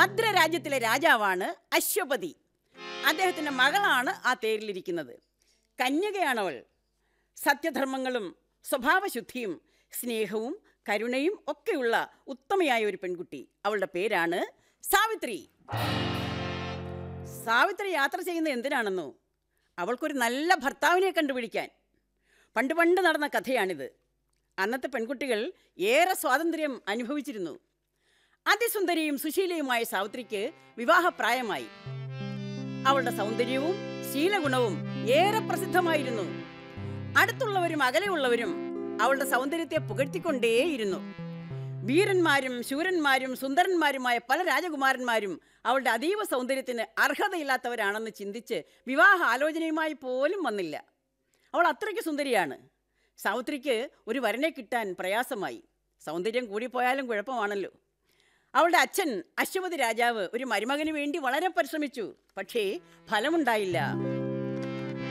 മദ്ര രാജ്യത്തിലെ രാജാവാണ് അശ്വപതി അദ്ദേഹത്തിൻ്റെ മകളാണ് ആ തേരിലിരിക്കുന്നത് കന്യകയാണവൾ സത്യധർമ്മങ്ങളും സ്വഭാവശുദ്ധിയും സ്നേഹവും കരുണയും ഒക്കെയുള്ള ഉത്തമയായ ഒരു പെൺകുട്ടി അവളുടെ പേരാണ് സാവിത്രി സാവിത്രി യാത്ര ചെയ്യുന്നത് എന്തിനാണെന്നോ അവൾക്കൊരു നല്ല ഭർത്താവിനെ കണ്ടുപിടിക്കാൻ പണ്ട് പണ്ട് നടന്ന കഥയാണിത് അന്നത്തെ പെൺകുട്ടികൾ ഏറെ സ്വാതന്ത്ര്യം അനുഭവിച്ചിരുന്നു അതിസുന്ദരിയും സുശീലയുമായ സാവിത്രിക്ക് വിവാഹപ്രായമായി അവളുടെ സൗന്ദര്യവും ശീലഗുണവും ഏറെ പ്രസിദ്ധമായിരുന്നു അടുത്തുള്ളവരും അകലെയുള്ളവരും അവളുടെ സൗന്ദര്യത്തെ പുകഴ്ത്തിക്കൊണ്ടേയിരുന്നു വീരന്മാരും ശൂരന്മാരും സുന്ദരന്മാരുമായ പല രാജകുമാരന്മാരും അവളുടെ അതീവ സൗന്ദര്യത്തിന് അർഹതയില്ലാത്തവരാണെന്ന് ചിന്തിച്ച് വിവാഹ ആലോചനയുമായി പോലും വന്നില്ല അവൾ അത്രയ്ക്ക് സുന്ദരിയാണ് സാവിത്രിക്ക് ഒരു വരനെ കിട്ടാൻ പ്രയാസമായി സൗന്ദര്യം കൂടിപ്പോയാലും കുഴപ്പമാണല്ലോ അവളുടെ അച്ഛൻ അശ്വപതി രാജാവ് ഒരു മരുമകന് വേണ്ടി വളരെ പരിശ്രമിച്ചു പക്ഷേ ഫലമുണ്ടായില്ല